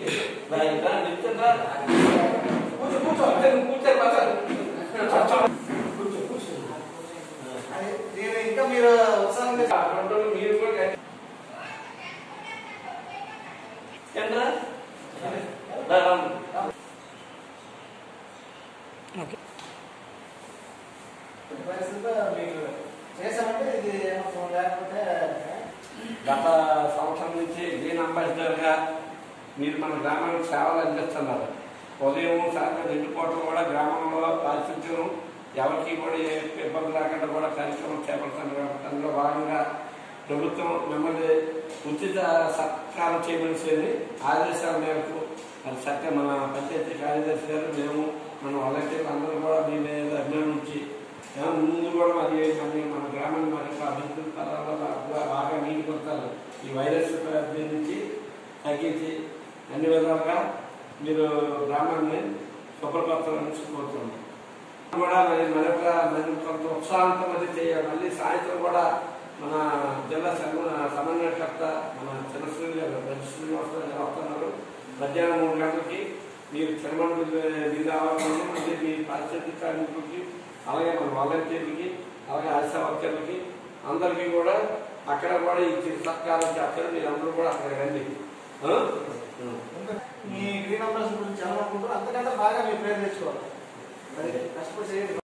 రా, ఇంకా నిల్చోరా. కూర్చో కూర్చో అంటే నువ్వు కూర్చోరు మాట్లాడు కూర్చో కూర్చో అది నేను ఇంకా మీరు ఉత్సాహంగా ఆ రెండు రోజులు మీరు కూడా కట్టి- ఏంట్రా? రా, రా. పరిస్థితిలో మీకు చేశామంటే ఇది ఏమో లేకపోతే గత సంవత్సరం నుంచి గ్రీన్ అంబాసిడర్గా మీరు మన గ్రామానికి సేవలు అందిస్తున్నారు ఉదయం సాయంత్రం రెండు పూటలు కూడా గ్రామంలో పారిశుద్ధ్యం ఎవరికి కూడా ఏ ఇబ్బంది లేకుండా కూడా కార్యక్రమం చేపడుతున్నారు కాబట్టి అందులో భాగంగా ప్రభుత్వం మిమ్మల్ని ఉచిత సత్కారం చేయవలసింది ఆదేశాల మేరకు మరి చక్కగా మన పంచాయతీ కార్యదర్శి గారు మేము మన వాలంటీర్లు అందరూ కూడా మీ మీద అభినందించి ఆ, ముందు కూడా మరి మరి మన గ్రామాన్ని మరి అభివృద్ధి పదాల్లో బాగా బాగా నీటికొస్తారు ఈ వైరస్ వ్యాధి నుంచి తగ్గించి అన్ని విధాలుగా మీరు గ్రామాన్ని శుభ్రపరచాలని కోరుతున్నాం కూడా మరి మరొక మరి కొంత ఉత్సాహంతో మరి చేయాలి మళ్ళీ సాయంత్రం కూడా మన జిల్లా సమ- సమన్వయకర్త మన చిన్నశ్రీ గారు పెద్ద శ్రీనివాస గారు వస్తున్నారు మధ్యాహ్నం మూడు గంటలకి మీరు చిరమండి వీధి ఆవరణలో మళ్ళీ మీ పారిశుద్ధ్య కార్మికులకి అలాగే మన వాలంటీర్లకి అలాగే ఆశా వర్కర్లకి అందరికీ కూడా అక్కడ కూడా ఈ చిరు సత్కారం చేస్తారు మీరు అందరూ కూడా అక్కడ రండి ఆ? మీ గ్రీన్ అంబాసిడర్ గురించి చాలా అనుకుంటారు అంతకంటే బాగా మీ పేరు తెచ్చుకోవాలి మరి కష్టపడి చేయండి